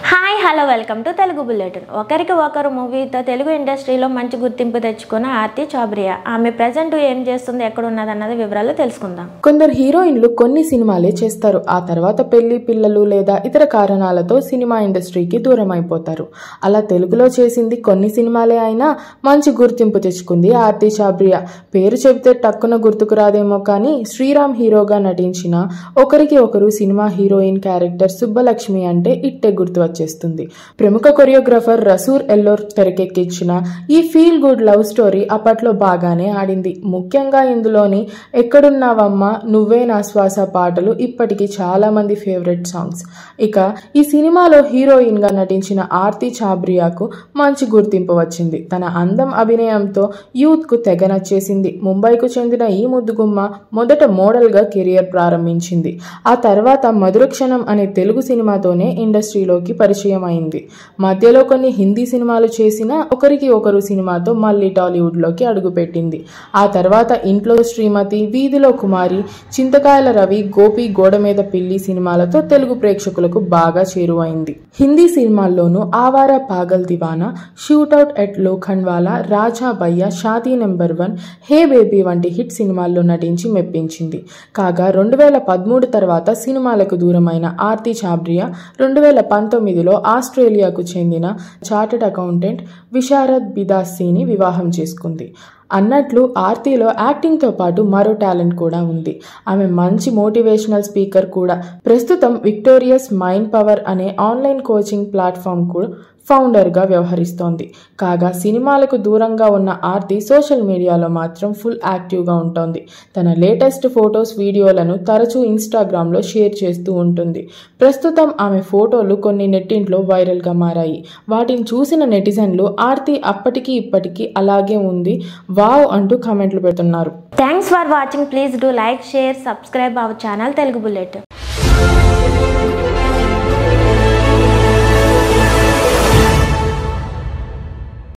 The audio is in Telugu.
hi hello welcome to Telugu bulletin ఒకరికి ఒకరు మూవీతో తెలుగు ఇండస్ట్రీలో మంచి గుర్తింపు తెచ్చుకున్న ఆర్తి చాబ్రియా ఆమె ప్రజెంట్ ఏం చేస్తుంది ఎక్కడ ఉన్నదన్నది వివరాలు తెలుసుకుందాం కొందరు హీరోయిన్లు కొన్ని సినిమాలే చేస్తారు ఆ తర్వాత పెళ్లి పిల్లలు లేదా ఇతర కారణాలతో సినిమా ఇండస్ట్రీకి దూరం అయిపోతారు అలా తెలుగులో చేసింది కొన్ని సినిమాలే అయినా మంచి గుర్తింపు తెచ్చుకుంది ఆర్తి చాబ్రియా పేరు చెబితే టక్కున గుర్తుకు రాదేమో కానీ శ్రీరామ్ హీరోగా నటించిన ఒకరికి ఒకరు సినిమా హీరోయిన్ క్యారెక్టర్ సుబ్బలక్ష్మి అంటే ఇట్టే గుర్తు వచ్చేస్తుంది ప్రముఖ కొరియోగ్రాఫర్ రసూర్ ఎల్లోర్ తెరకెక్కించిన ఈ ఫీల్ గుడ్ లవ్ స్టోరీ అప్పట్లో బాగానే ఆడింది ముఖ్యంగా ఇందులోని ఎక్కడున్నావమ్మా నువ్వే నా శ్వాస పాటలు ఇప్పటికీ చాలా మంది ఫేవరెట్ సాంగ్స్ ఇక ఈ సినిమాలో హీరోయిన్ గా నటించిన ఆర్తి చాబ్రియాకు మంచి గుర్తింపు వచ్చింది తన అందం అభినయంతో యూత్ కు తెగ నచ్చేసింది ముంబైకు చెందిన ఈ ముద్దుగుమ్మ మొదట మోడల్ గా కెరియర్ ప్రారంభించింది ఆ తర్వాత మధురక్షణం అనే తెలుగు సినిమాతోనే ఇండస్ట్రీలోకి పరిచయం అయింది మధ్యలో కొన్ని హిందీ సినిమాలు చేసినా ఒకరికి ఒకరు సినిమాతో మళ్ళీ టాలీవుడ్ లోకి అడుగుపెట్టింది ఆ తర్వాత ఇంట్లో శ్రీమతి వీధిలో కుమారి చింతకాయల రవి గోపి గోడ మీద పిల్లి సినిమాలతో తెలుగు ప్రేక్షకులకు బాగా చేరువైంది హిందీ సినిమాల్లోనూ Awara Paagal Deewana shootout at Lokhandwala Raja Bhaiya Shaadi number one hey baby వంటి హిట్ సినిమాల్లో నటించి మెప్పించింది కాగా రెండు వేల పదమూడు తర్వాత సినిమాలకు దూరమైన ఆర్తి చాబ్రియా రెండు వేల పంతొమ్మిదిలో ఆస్ట్రేలియాకు చెందిన చార్టెడ్ అకౌంటెంట్ విశారద్ బిదాస్సీని వివాహం చేసుకుంది అన్నట్లు ఆర్తిలో యాక్టింగ్తో పాటు మరో టాలెంట్ కూడా ఉంది ఆమె మంచి మోటివేషనల్ స్పీకర్ కూడా ప్రస్తుతం విక్టోరియస్ మైండ్ పవర్ అనే ఆన్లైన్ కోచింగ్ ప్లాట్ఫామ్ కూడా ఫౌండర్గా వ్యవహరిస్తోంది కాగా సినిమాలకు దూరంగా ఉన్న ఆర్తి సోషల్ మీడియాలో మాత్రం ఫుల్ యాక్టివ్గా ఉంటుంది తన లేటెస్ట్ ఫొటోస్ వీడియోలను తరచూ ఇన్స్టాగ్రామ్లో షేర్ చేస్తూ ఉంటుంది ప్రస్తుతం ఆమె ఫోటోలు కొన్ని నెట్టింట్లో వైరల్గా మారాయి వాటిని చూసిన నెటిజన్లు ఆర్తి అప్పటికి ఇప్పటికీ అలాగే ఉంది వావ్ అంటూ కామెంట్లు పెడుతున్నారు thanks for watching please do like share subscribe our channel Telugu bulletin